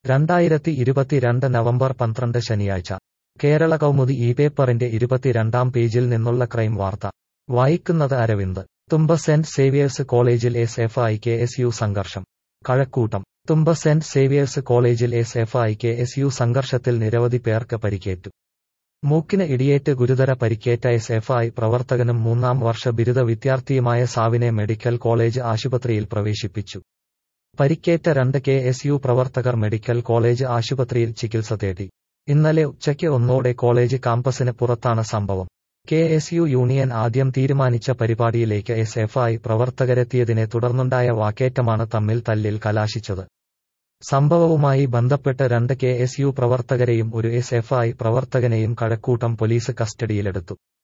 രണ്ടായിരത്തി ഇരുപത്തിരണ്ട് നവംബർ പന്ത്രണ്ട് ശനിയാഴ്ച കേരള കൗമുദി ഈ പേപ്പറിന്റെ ഇരുപത്തിരണ്ടാം പേജിൽ നിന്നുള്ള ക്രൈം വാർത്ത വായിക്കുന്നത് അരവിന്ദ് തുമ്പ സെന്റ് സേവിയേഴ്സ് കോളേജിൽ S F I K S U സംഘർഷം കഴക്കൂട്ടം തുമ്പ സെന്റ് സേവിയേഴ്സ് കോളേജിൽ S F I K S U സംഘർഷത്തിൽ നിരവധി പേർക്ക് പരിക്കേറ്റു മൂക്കിന് ഇടിയേറ്റ് ഗുരുതര പരിക്കേറ്റ എസ് എഫ് ഐ പ്രവർത്തകനും മൂന്നാം വർഷ ബിരുദ വിദ്യാർത്ഥിയുമായ സാവിനെ മെഡിക്കൽ കോളേജ് ആശുപത്രിയിൽ പ്രവേശിപ്പിച്ചു പരിക്കേറ്റ രണ്ട് കെ എസ് യു പ്രവർത്തകർ മെഡിക്കൽ കോളേജ് ആശുപത്രിയിൽ ചികിത്സ തേടി ഇന്നലെ ഉച്ചയ്ക്ക് ഒന്നോടെ കോളേജ് കാമ്പസിന് പുറത്താണ് സംഭവം കെ എസ് യു യൂണിയൻ ആദ്യം തീരുമാനിച്ച പരിപാടിയിലേക്ക് എസ് എഫ് ഐ പ്രവർത്തകരെത്തിയതിനെ തുടർന്നുണ്ടായ വാക്കേറ്റമാണ് തമ്മിൽ തല്ലിൽ കലാശിച്ചത് സംഭവവുമായി ബന്ധപ്പെട്ട് രണ്ട് കെ എസ് യു പ്രവർത്തകരെയും ഒരു എസ് എഫ് ഐ പ്രവർത്തകനെയും കഴക്കൂട്ടം പോലീസ് കസ്റ്റഡിയിലെടുത്തു